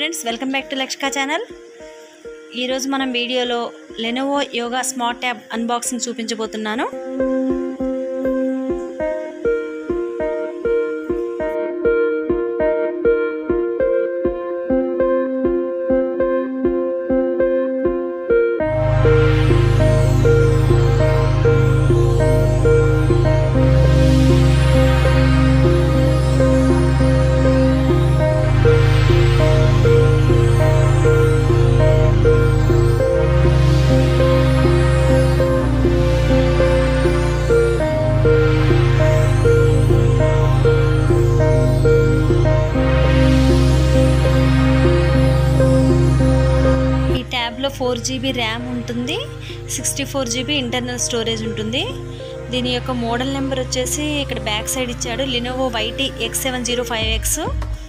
friends welcome back to Lakshika channel ఈరోజు మనం వీడియోలో Lenovo yoga smart tab unboxing చూపించబోతున్నాను ఈ ట్యాబ్లో ఫోర్ జీబీ ర్యామ్ ఉంటుంది sixty four GB internal storage ఉంటుంది దీని యొక్క మోడల్ నెంబర్ వచ్చేసి ఇక్కడ బ్యాక్ సైడ్ ఇచ్చాడు Lenovo YT X seven zero five X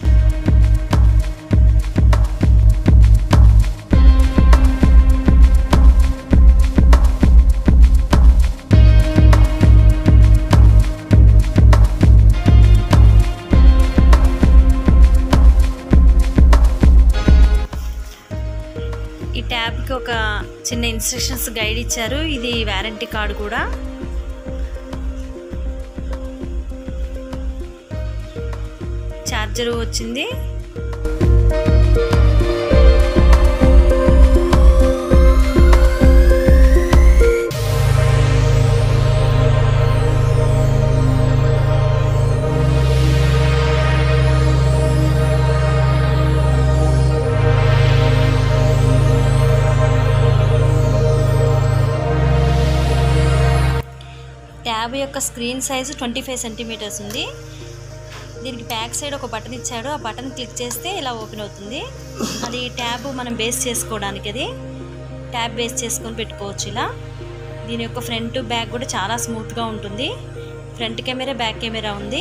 ఈ ట్యాబ్కి ఒక చిన్న ఇన్స్ట్రక్షన్స్ గైడ్ ఇచ్చారు ఇది వారంటీ కార్డు కూడా ఛార్జర్ వచ్చింది ట్యాబ్ యొక్క screen size twenty five centimetres ఉంది దీనికి బ్యాక్ సైడ్ ఒక బటన్ ఇచ్చాడు ఆ బటన్ క్లిక్ చేస్తే ఇలా ఓపెన్ అవుతుంది అది ట్యాబ్ మనం బేస్ చేసుకోవడానికి అది ట్యాబ్ బేస్ చేసుకొని పెట్టుకోవచ్చు ఇలా దీని యొక్క ఫ్రంట్ బ్యాక్ కూడా చాలా స్మూత్గా ఉంటుంది ఫ్రంట్ కెమెరా బ్యాక్ కెమెరా ఉంది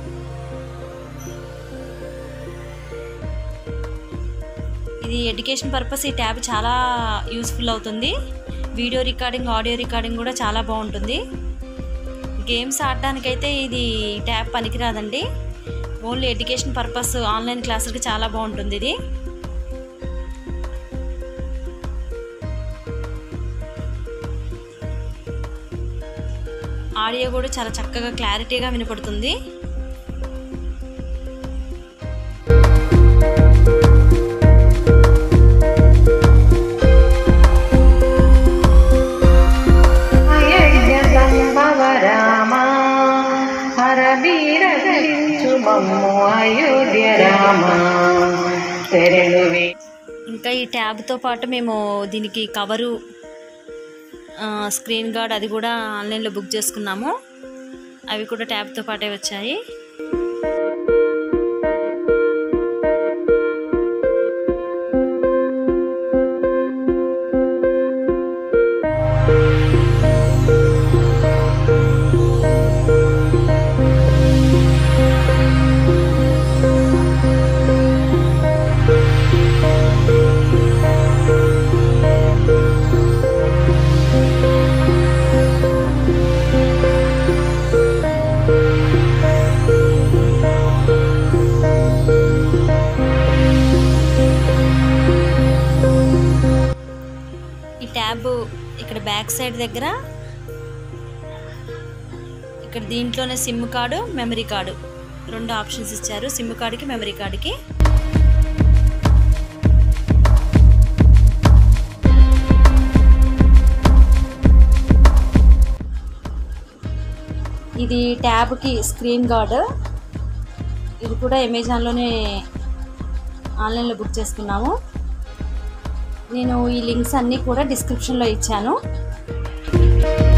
ఇది ఎడ్యుకేషన్ పర్పస్ ఈ ట్యాబ్ చాలా యూస్ఫుల్ అవుతుంది వీడియో రికార్డింగ్ ఆడియో రికార్డింగ్ కూడా చాలా బాగుంటుంది గేమ్స్ ఆడడానికైతే ఇది ట్యాబ్ పనికిరాదండి ఓన్లీ ఎడ్యుకేషన్ పర్పస్ ఆన్లైన్ క్లాసులకి చాలా బాగుంటుంది ఇది ఆడియో కూడా చాలా చక్కగా క్లారిటీగా వినపడుతుంది అయోధ్యదంబవ రామ హరబీరచు మమ్ము అయోధ్య రామ తెరలు ఇంకా ఈ ట్యాబ్తో పాటు మేము దీనికి కవరు ఆ, స్క్రీన్ గార్డ్ అది కూడా ఆన్లైన్లో బుక్ చేసుకున్నాము అవి కూడా ట్యాబ్తో పాటే వచ్చాయి ఈ ట్యాబ్ ఇక్కడ బ్యాక్ సైడ్ దగ్గర ఇక్కడ దీంట్లోనే సిమ్ కార్డు మెమరీ కార్డు రెండు ఆప్షన్స్ ఇచ్చారు సిమ్ కార్డుకి మెమరీ కార్డుకి ఇది ట్యాబ్కి స్క్రీన్ గార్డ్ ఇది కూడా అమెజాన్లోనే ఆన్లైన్లో బుక్ చేసుకున్నాము నేను ఈ లింక్స్ అన్నీ కూడా డిస్క్రిప్షన్లో ఇచ్చాను